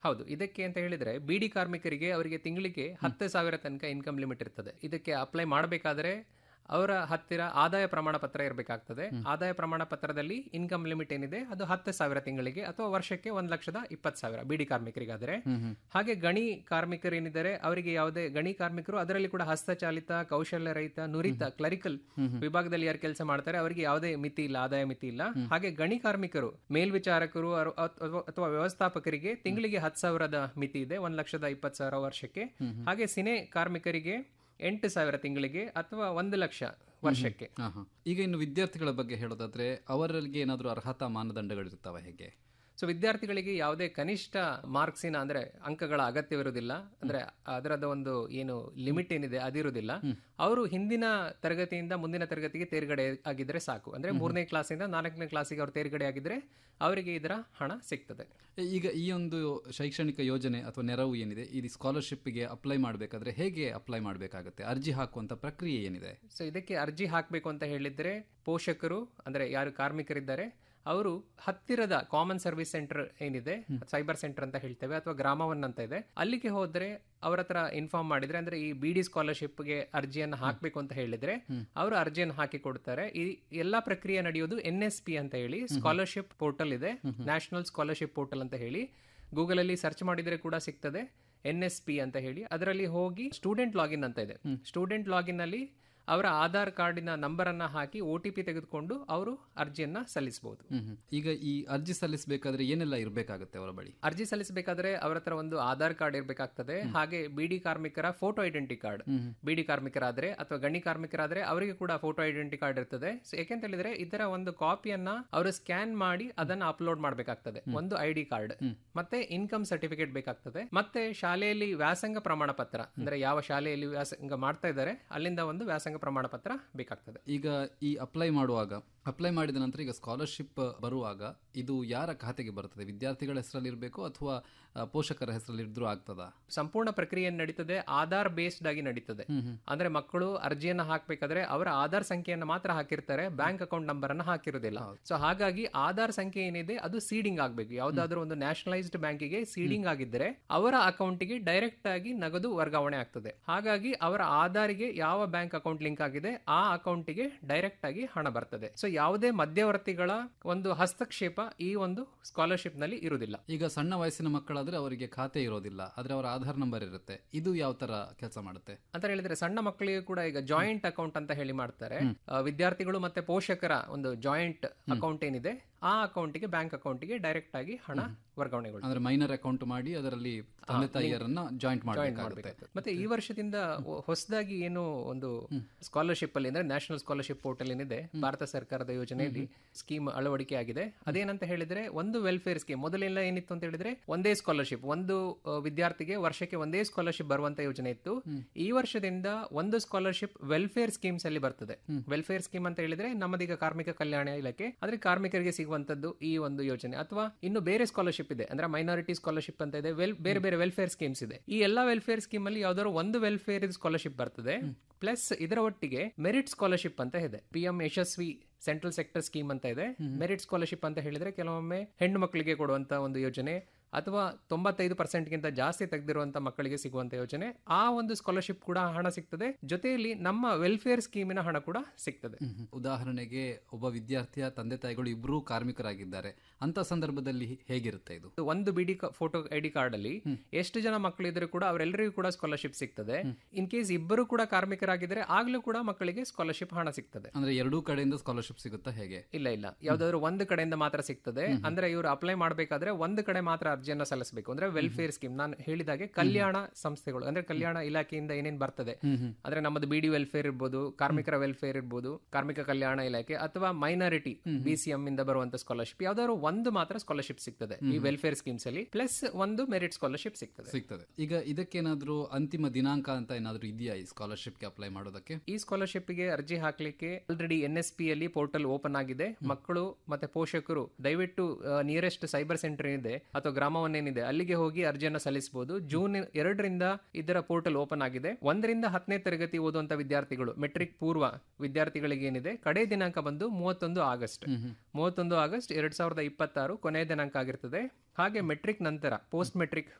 ಹೌದು ಇದಕ್ಕೆ ಅಂತ ಹೇಳಿದ್ರೆ ಬಿಡಿ ಕಾರ್ಮಿಕರಿಗೆ ಅವರಿಗೆ ತಿಂಗಳಿಗೆ ಹತ್ತು ಸಾವಿರ ತನಕ ಇನ್ಕಮ್ ಲಿಮಿಟ್ ಇರ್ತದೆ ಇದಕ್ಕೆ ಅಪ್ಲೈ ಮಾಡಬೇಕಾದ್ರೆ ಅವರ ಹತ್ತಿರ ಆದಾಯ ಪ್ರಮಾಣ ಪತ್ರ ಇರಬೇಕಾಗ್ತದೆ ಆದಾಯ ಪ್ರಮಾಣ ಪತ್ರದಲ್ಲಿ ಇನ್ಕಮ್ ಲಿಮಿಟ್ ಏನಿದೆ ಅದು ಹತ್ತು ಸಾವಿರ ತಿಂಗಳಿಗೆ ಅಥವಾ ವರ್ಷಕ್ಕೆ ಒಂದ್ ಲಕ್ಷದ ಇಪ್ಪತ್ತು ಸಾವಿರ ಬಿಡಿ ಕಾರ್ಮಿಕರಿಗಾದ್ರೆ ಹಾಗೆ ಗಣಿ ಕಾರ್ಮಿಕರು ಏನಿದ್ದಾರೆ ಅವರಿಗೆ ಯಾವುದೇ ಗಣಿ ಕಾರ್ಮಿಕರು ಅದರಲ್ಲಿ ಕೂಡ ಹಸ್ತಚಾಲಿತ ಕೌಶಲ್ಯ ರಹಿತ ನುರಿತ ಕ್ಲರಿಕಲ್ ವಿಭಾಗದಲ್ಲಿ ಯಾರು ಕೆಲಸ ಮಾಡ್ತಾರೆ ಅವರಿಗೆ ಯಾವುದೇ ಮಿತಿ ಇಲ್ಲ ಆದಾಯ ಮಿತಿ ಇಲ್ಲ ಹಾಗೆ ಗಣಿ ಕಾರ್ಮಿಕರು ಮೇಲ್ವಿಚಾರಕರು ಅರು- ಅಥವ- ಅಥವಾ ವ್ಯವಸ್ಥಾಪಕರಿಗೆ ತಿಂಗಳಿಗೆ ಹತ್ತು ಸಾವಿರದ ಮಿತಿ ಇದೆ ಒಂದ್ ಲಕ್ಷದ ಇಪ್ಪತ್ತು ಸಾವಿರ ವರ್ಷಕ್ಕೆ ಹಾಗೆ ಸಿನೆ ಕಾರ್ಮಿಕರಿಗೆ ಎಂಟು ಸಾವಿರ ತಿಂಗಳಿಗೆ ಅಥವಾ ಒಂದು ಲಕ್ಷ ವರ್ಷಕ್ಕೆ ಹಾ, ಹಾ. ಈಗ ಇನ್ನು ವಿದ್ಯಾರ್ಥಿಗಳ ಬಗ್ಗೆ ಹೇಳೋದಾದ್ರೆ ಅವರಿಗೆ ಏನಾದರೂ ಅರ್ಹತಾ ಮಾನದಂಡಗಳಿರ್ತಾವ ಹೇಗೆ ಸೊ ವಿದ್ಯಾರ್ಥಿಗಳಿಗೆ ಯಾವುದೇ ಕನಿಷ್ಠ ಮಾರ್ಕ್ಸಿನ ಅಂದ್ರೆ ಅಂಕಗಳ ಅಗತ್ಯವಿರುವುದಿಲ್ಲ ಅಂದ್ರೆ ಅದರದ ಒಂದು ಏನು ಲಿಮಿಟ್ ಏನಿದೆ ಅದಿರುವುದಿಲ್ಲ ಅವರು ಹಿಂದಿನ ತರಗತಿಯಿಂದ ಮುಂದಿನ ತರಗತಿಗೆ ತೇರ್ಗಡೆ ಆಗಿದ್ರೆ ಸಾಕು ಅಂದ್ರೆ ಮೂರನೇ ಕ್ಲಾಸಿಂದ ನಾಲ್ಕನೇ ಕ್ಲಾಸಿಗೆ ಅವರು ತೇರ್ಗಡೆ ಆಗಿದ್ರೆ ಅವರಿಗೆ ಇದರ ಹಣ ಸಿಗ್ತದೆ ಈಗ ಈ ಒಂದು ಶೈಕ್ಷಣಿಕ ಯೋಜನೆ ಅಥವಾ ನೆರವು ಏನಿದೆ ಈ ಸ್ಕಾಲರ್ಶಿಪ್ಗೆ ಅಪ್ಲೈ ಮಾಡಬೇಕಾದ್ರೆ ಹೇಗೆ ಅಪ್ಲೈ ಮಾಡಬೇಕಾಗುತ್ತೆ ಅರ್ಜಿ ಹಾಕುವಂತ ಪ್ರಕ್ರಿಯೆ ಏನಿದೆ ಸೊ ಇದಕ್ಕೆ ಅರ್ಜಿ ಹಾಕಬೇಕು ಅಂತ ಹೇಳಿದ್ರೆ ಪೋಷಕರು ಅಂದ್ರೆ ಯಾರು ಕಾರ್ಮಿಕರಿದ್ದಾರೆ ಅವರು ಹತ್ತಿರದ ಕಾಮನ್ ಸರ್ವಿಸ್ ಸೆಂಟರ್ ಏನಿದೆ ಸೈಬರ್ ಸೆಂಟರ್ ಅಂತ ಹೇಳ್ತೇವೆ ಅಥವಾ ಗ್ರಾಮವನ್ ಅಂತ ಇದೆ ಅಲ್ಲಿಗೆ ಹೋದ್ರೆ ಅವ್ರ ಹತ್ರ ಇನ್ಫಾರ್ಮ್ ಮಾಡಿದ್ರೆ ಅಂದ್ರೆ ಈ ಬಿ ಡಿ ಸ್ಕಾಲರ್ಶಿಪ್ಗೆ ಅರ್ಜಿಯನ್ನು ಹಾಕಬೇಕು ಅಂತ ಹೇಳಿದ್ರೆ ಅವರು ಅರ್ಜಿಯನ್ನು ಹಾಕಿ ಕೊಡ್ತಾರೆ ಈ ಎಲ್ಲಾ ಪ್ರಕ್ರಿಯೆ ನಡೆಯೋದು ಎನ್ ಎಸ್ ಪಿ ಅಂತ ಹೇಳಿ ಸ್ಕಾಲರ್ಶಿಪ್ ಪೋರ್ಟಲ್ ಇದೆ ನ್ಯಾಷನಲ್ ಸ್ಕಾಲರ್ಶಿಪ್ ಪೋರ್ಟಲ್ ಅಂತ ಹೇಳಿ ಗೂಗಲ್ ಅಲ್ಲಿ ಸರ್ಚ್ ಮಾಡಿದ್ರೆ ಕೂಡ ಸಿಗ್ತದೆ ಎನ್ ಎಸ್ ಪಿ ಅಂತ ಹೇಳಿ ಅದರಲ್ಲಿ ಹೋಗಿ ಸ್ಟೂಡೆಂಟ್ ಲಾಗಿನ್ ಅಂತ ಇದೆ ಸ್ಟೂಡೆಂಟ್ ಲಾಗಿನ್ ಅಲ್ಲಿ ಅವರ ಆಧಾರ್ ಕಾರ್ಡಿನ ನಂಬರ್ ಅನ್ನ ಹಾಕಿ ಒ ಟಿ ಪಿ ತೆಗೆದುಕೊಂಡು ಅವರು ಅರ್ಜಿಯನ್ನ ಸಲ್ಲಿಸಬಹುದು ಹ್ಮ್ ಹ್ಮ್. ಈಗ ಈ ಅರ್ಜಿ ಸಲ್ಲಿಸಬೇಕಾದ್ರೆ ಏನೆಲ್ಲ ಇರಬೇಕಾಗುತ್ತೆ ಅವರ ಬಳಿ ಅರ್ಜಿ ಸಲ್ಲಿಸಬೇಕಾದ್ರೆ ಅವರ ಹತ್ರ ಒಂದು ಆಧಾರ್ ಕಾರ್ಡ್ ಇರಬೇಕಾಗ್ತದೆ ಹಾಗೆ ಬಿಡಿ ಕಾರ್ಮಿಕರ ಫೋಟೋ ಐಡೆಂಟಿ ಕಾರ್ಡ್ ಬಿಡಿ ಕಾರ್ಮಿಕರಾದ್ರೆ ಅಥವಾ ಗಣಿ ಕಾರ್ಮಿಕರಾದ್ರೆ ಅವರಿಗೆ ಕೂಡ ಫೋಟೋ ಐಡೆಂಟಿ ಕಾರ್ಡ್ ಇರ್ತದೆ So, ಯಾಕೆಂತ ಹೇಳಿದ್ರೆ ಇದರ ಒಂದು ಕಾಪಿಯನ್ನ ಅವರು ಸ್ಕ್ಯಾನ್ ಮಾಡಿ ಅದನ್ನ ಅಪ್ಲೋಡ್ ಮಾಡಬೇಕಾಗ್ತದೆ ಒಂದು ಐ ಡಿ ಕಾರ್ಡ್ ಮತ್ತೆ ಇನ್ಕಮ್ ಸರ್ಟಿಫಿಕೇಟ್ ಬೇಕಾಗ್ತದೆ ಮತ್ತೆ ಶಾಲೆಯಲ್ಲಿ ವ್ಯಾಸಂಗ ಪ್ರಮಾಣ ಪತ್ರ ಅಂದ್ರೆ ಯಾವ ಶಾಲೆಯಲ್ಲಿ ವ್ಯಾಸಂಗ ಮಾಡ್ತಾ ಇದ್ದಾರೆ ಅಲ್ಲಿಂದ ಒಂದು ವ್ಯಾಸಂಗ ಪ್ರಮಾಣ ಪತ್ರ ಬೇಕಾಗ್ತದೆ ಈಗ ಈ ಅಪ್ಲೈ ಮಾಡುವಾಗ ಅಪ್ಲೈ ಮಾಡಿದ ನಂತರ ಈಗ ಸ್ಕಾಲರ್ಶಿಪ್ ಬರುವಾಗ ಇದು ಯಾರ ಖಾತೆಗೆ ಬರ್ತದೆ ವಿದ್ಯಾರ್ಥಿಗಳ ಹೆಸರಲ್ಲಿ ಇರಬೇಕು ಅಥವಾ ಆ, ಪೋಷಕರ ಹೆಸರಲ್ಲಿ ಇದ್ರೂ ಆಗ್ತದಾ ಸಂಪೂರ್ಣ ಪ್ರಕ್ರಿಯೆ ನಡೀತದೆ ಆಧಾರ್ ಬೇಸ್ಡ್ ಆಗಿ ನಡೀತದೆ ಅಂದ್ರೆ ಮಕ್ಕಳು ಅರ್ಜಿಯನ್ನ ಹಾಕ್ಬೇಕಾದ್ರೆ ಅವರ ಆಧಾರ್ ಸಂಖ್ಯೆಯನ್ನ ಮಾತ್ರ ಹಾಕಿರ್ತಾರೆ ಬ್ಯಾಂಕ್ ಅಕೌಂಟ್ ನಂಬರ್ ಅನ್ನ ಹಾಕಿರೋದಿಲ್ಲ ಸೊ ಹಾಗಾಗಿ ಆಧಾರ್ ಸಂಖ್ಯೆ ಏನಿದೆ ಅದು ಸೀಡಿಂಗ್ ಆಗ್ಬೇಕು ಯಾವ್ದಾದ್ರು ಒಂದು ನ್ಯಾಷನಲೈಸ್ಡ್ ಬ್ಯಾಂಕಿಗೆ ಸೀಡಿಂಗ್ ಆಗಿದ್ದರೆ ಅವರ ಅಕೌಂಟಿಗೆ ಡೈರೆಕ್ಟ್ ಆಗಿ ನಗದು ವರ್ಗಾವಣೆ ಆಗ್ತದೆ ಹಾಗಾಗಿ ಅವರ ಆಧಾರ್ಗೆ ಯಾವ ಬ್ಯಾಂಕ್ ಅಕೌಂಟ್ ಲಿಂಕ್ ಆಗಿದೆ ಆ ಅಕೌಂಟಿಗೆ ಡೈರೆಕ್ಟ್ ಆಗಿ ಹಣ ಬರ್ತದೆ ಸೊ ಯಾವುದೇ ಮಧ್ಯವರ್ತಿಗಳ ಒಂದು ಹಸ್ತಕ್ಷೇಪ ಈ ಒಂದು ಸ್ಕಾಲರ್ಶಿಪ್ ನಲ್ಲಿ ಇರುವುದಿಲ್ಲ ಈಗ ಸಣ್ಣ ವಯಸ್ಸಿನ ಮಕ್ಕಳಾದ್ರೆ ಅವರಿಗೆ ಖಾತೆ ಇರೋದಿಲ್ಲ ಆದ್ರೆ ಅವರ ಆಧಾರ್ ನಂಬರ್ ಇರುತ್ತೆ ಇದು ಯಾವ ತರ ಕೆಲಸ ಮಾಡುತ್ತೆ ಅಂತ ಹೇಳಿದ್ರೆ ಸಣ್ಣ ಮಕ್ಕಳಿಗೆ ಕೂಡ ಈಗ ಜಾಯಿಂಟ್ ಅಕೌಂಟ್ ಅಂತ ಹೇಳಿ ಮಾಡ್ತಾರೆ ಆ, ವಿದ್ಯಾರ್ಥಿಗಳು ಮತ್ತೆ ಪೋಷಕರ ಒಂದು ಜಾಯಿಂಟ್ ಅಕೌಂಟ್ ಏನಿದೆ ಆ ಅಕೌಂಟಿಗೆ ಬ್ಯಾಂಕ್ ಅಕೌಂಟಿಗೆ ಡೈರೆಕ್ಟ್ ಆಗಿ ಹಣ ವರ್ಗಾವಣೆಗಳು ಅಂದ್ರೆ ಮೈನರ್ ಅಕೌಂಟ್ ಮಾಡಿ ಅದರಲ್ಲಿ ತಂದೆ ತಾಯಿಯರನ್ನ ಜಾಯಿಂಟ್ ಮಾಡಬೇಕಾಗುತ್ತೆ ಮತ್ತೆ ಈ ವರ್ಷದಿಂದ ಹೊಸದಾಗಿ ಏನು ಒಂದು ಸ್ಕಾಲರ್ಶಿಪ್ ಅಲ್ಲಿ ಅಂದ್ರೆ ನ್ಯಾಷನಲ್ ಸ್ಕಾಲರ್ಶಿಪ್ ಪೋರ್ಟಲ್ ಏನಿದೆ ಭಾರತ ಸರ್ಕಾರದ ಯೋಜನೆಯಲ್ಲಿ ಸ್ಕೀಮ್ ಅಳವಡಿಕೆ ಆಗಿದೆ ಅದೇನಂತ ಹೇಳಿದ್ರೆ ಒಂದು ವೆಲ್ಫೇರ್ ಸ್ಕೀಮ್ ಮೊದಲೆಲ್ಲ ಏನಿತ್ತು ಅಂತ ಹೇಳಿದ್ರೆ ಒಂದೇ ಸ್ಕಾಲರ್ಶಿಪ್ ಒಂದು ಆ, ವಿದ್ಯಾರ್ಥಿಗೆ ವರ್ಷಕ್ಕೆ ಒಂದೇ ಸ್ಕಾಲರ್ಶಿಪ್ ಬರುವಂತ ಯೋಜನೆ ಇತ್ತು ಈ ವರ್ಷದಿಂದ ಒಂದು ಸ್ಕಾಲರ್ಶಿಪ್ ವೆಲ್ಫೇರ್ ಸ್ಕೀಮ್ಸ್ ಅಲ್ಲಿ ಬರ್ತದೆ ವೆಲ್ಫೇರ್ ಸ್ಕೀಮ್ ಅಂತ ಹೇಳಿದ್ರೆ ನಮ್ಮದೀಗ ಕಾರ್ಮಿಕ ಕಲ್ಯಾಣ ಇಲಾಖೆ ಆದ್ರೆ ಕಾರ್ಮಿಕರಿಗೆ ಸಿಗುವಂತದ್ದು ಈ ಒಂದು ಯೋಜನೆ ಅಥವಾ ಇನ್ನು ಬೇರೆ ಸ್ಕಾಲರ್ಶಿಪ್ ಇದೆ ಅಂದ್ರೆ ಮೈನಾರಿಟಿ ಸ್ಕಾಲರ್ಶಿಪ್ ಅಂತ ಇದೆ ವೆಲ್ ಬೇರೆ ಬೇರೆ ವೆಲ್ಫೇರ್ ಸ್ಕೀಮ್ಸ್ ಇದೆ ಈ ಎಲ್ಲಾ ವೆಲ್ಫೇರ್ ಸ್ಕೀಮ್ ಅಲ್ಲಿ ಯಾವ್ದಾದ್ರು ಒಂದು ವೆಲ್ಫೇರ್ ಸ್ಕಾಲರ್ಶಿಪ್ ಬರ್ತದೆ ಪ್ಲಸ್ ಇದರ ಒಟ್ಟಿಗೆ ಮೆರಿಟ್ ಸ್ಕಾಲರ್ಶಿಪ್ ಅಂತ ಇದೆ P M Yashasvi central sector scheme ಅಂತ ಇದೆ ಮೆರಿಟ್ ಸ್ಕಾಲರ್ಶಿಪ್ ಅಂತ ಹೇಳಿದ್ರೆ ಕೆಲವೊಮ್ಮೆ ಹೆಣ್ಣು ಮಕ್ಕಳಿಗೆ ಕೊಡುವಂತ ಒಂದು ಯೋಜನೆ ಅಥವಾ ತೊಂಬತ್ತೈದು ಪರ್ಸೆಂಟ್ಗಿಂತ ಜಾಸ್ತಿ ತೆಗೆದಿರುವಂತ ಮಕ್ಕಳಿಗೆ ಸಿಗುವಂತ ಯೋಜನೆ ಆ ಒಂದು ಸ್ಕಾಲರ್ಶಿಪ್ ಕೂಡ ಹಣ ಸಿಗ್ತದೆ ಜೊತೆಯಲ್ಲಿ ನಮ್ಮ ವೆಲ್ಫೇರ್ ಸ್ಕೀಮಿನ ಹಣ ಕೂಡ ಸಿಗ್ತದೆ ಹ್ಮ್. ಉದಾಹರಣೆಗೆ ಒಬ್ಬ ವಿದ್ಯಾರ್ಥಿಯ ತಂದೆ ತಾಯಿಗಳು ಇಬ್ಬರೂ ಕಾರ್ಮಿಕರಾಗಿದ್ದಾರೆ ಅಂತ ಸಂದರ್ಭದಲ್ಲಿ ಹೇಗಿರುತ್ತೆ ಇದು ಒಂದು ಬಿಡಿ ಫೋಟೋ ಐಡಿ ಕಾರ್ಡ್ ಅಲ್ಲಿ ಎಷ್ಟು ಜನ ಮಕ್ಕಳು ಇದ್ರು ಕೂಡ ಅವರೆಲ್ಲರಿಗೂ ಕೂಡ ಸ್ಕಾಲರ್ಶಿಪ್ ಸಿಗ್ತದೆ ಇನ್ ಕೇಸ್ ಇಬ್ಬರು ಕೂಡ ಕಾರ್ಮಿಕರಾಗಿದ್ರೆ ಆಗ್ಲೂ ಕೂಡ ಮಕ್ಕಳಿಗೆ ಸ್ಕಾಲರ್ಶಿಪ್ ಹಣ ಸಿಗ್ತದೆ ಅಂದ್ರೆ ಎರಡೂ ಕಡೆಯಿಂದ ಸ್ಕಾಲರ್ಶಿಪ್ ಸಿಗುತ್ತಾ ಹೇಗೆ ಇಲ್ಲ ಇಲ್ಲ ಯಾವ್ದಾದ್ರು ಒಂದು ಕಡೆಯಿಂದ ಮಾತ್ರ ಸಿಗ್ತದೆ ಅಂದ್ರೆ ಇವರು ಅಪ್ಲೈ ಮಾಡ್ಬೇಕಾದ್ರೆ ಒಂದು ಕಡೆ ಮಾತ್ರ ಅರ್ಜಿಯನ್ನ ಸಲ್ಲಿಸಬೇಕು ಅಂದ್ರೆ ವೆಲ್ಫೇರ್ ಸ್ಕೀಮ್ ನಾನು ಹೇಳಿದಾಗೆ ಕಲ್ಯಾಣ ಸಂಸ್ಥೆಗಳು ಅಂದ್ರೆ ಕಲ್ಯಾಣ ಇಲಾಖೆಯಿಂದ ಏನೇನ್ ಬರ್ತದೆ ಅಂದ್ರೆ ನಮ್ಮದು ಬಿಡಿ ವೆಲ್ಫೇರ್ ಇರ್ಬೋದು ಕಾರ್ಮಿಕರ ವೆಲ್ಫೇರ್ ಇರ್ಬೋದು ಕಾರ್ಮಿಕ ಕಲ್ಯಾಣ ಇಲಾಖೆ ಅಥವಾ ಮೈನಾರಿಟಿ ಬಿ ಸಿ ಎಂ ಇಂದ ಬರುವಂತ ಸ್ಕಾಲರ್ಶಿಪ್ ಯಾವ್ದಾದ್ರು ಒಂದು ಮಾತ್ರ ಸ್ಕಾಲರ್ಶಿಪ್ ಸಿಗ್ತದೆ ಈ ವೆಲ್ಫೇರ್ ಸ್ಕೀಮ್ಸ್ ಅಲ್ಲಿ ಪ್ಲಸ್ ಒಂದು ಮೆರಿಟ್ ಸ್ಕಾಲರ್ಶಿಪ್ ಸಿಗ್ತದೆ ಸಿಗ್ತದೆ ಈಗ ಇದಕ್ಕೇನಾದ್ರೂ ಅಂತಿಮ ದಿನಾಂಕ ಅಂತ ಏನಾದ್ರೂ ಇದೆಯಾ ಈ ಸ್ಕಾಲರ್ಶಿಪ್ಗೆ ಅಪ್ಲೈ ಮಾಡೋದಕ್ಕೆ ಈ ಸ್ಕಾಲರ್ಶಿಪ್ ಗೆ ಅರ್ಜಿ ಹಾಕ್ಲಿಕ್ಕೆ ಆಲ್ರೆಡಿ ಎನ್ ಎಸ್ ಪಿ ಅಲ್ಲಿ ಪೋರ್ಟಲ್ ಓಪನ್ ಆಗಿದೆ ಮಕ್ಕಳು ಮತ್ತೆ ಪೋಷಕರು ದಯವಿಟ್ಟು ನಿಯರೆಸ್ಟ್ ಸೈಬರ್ ಸೆಂಟರ್ ಏನಿದೆ ಅಥವಾ ಗ್ರಾಮವನ್ನೇನಿದೆ ಅಲ್ಲಿಗೆ ಹೋಗಿ ಅರ್ಜಿಯನ್ನ ಸಲ್ಲಿಸಬಹುದು ಜೂನ್ ಎರಡರಿಂದ ಇದರ ಪೋರ್ಟಲ್ ಓಪನ್ ಆಗಿದೆ ಒಂದರಿಂದ ಹತ್ತನೇ ತರಗತಿ ಓದುವಂತ ವಿದ್ಯಾರ್ಥಿಗಳು ಮೆಟ್ರಿಕ್ ಪೂರ್ವ ವಿದ್ಯಾರ್ಥಿಗಳಿಗೆ ಏನಿದೆ ಕಡೆ ದಿನಾಂಕ ಬಂದು ಮೂವತ್ತೊಂದು ಆಗಸ್ಟ್ ಮೂವತ್ತೊಂದು ಆಗಸ್ಟ್ ಎರಡ್ ಸಾವಿರದ ಇಪ್ಪತ್ತಾರು ಕೊನೆಯ ದಿನಾಂಕ ಆಗಿರ್ತದೆ ಹಾಗೆ ಮೆಟ್ರಿಕ್ ನಂತರ ಪೋಸ್ಟ್ ಮೆಟ್ರಿಕ್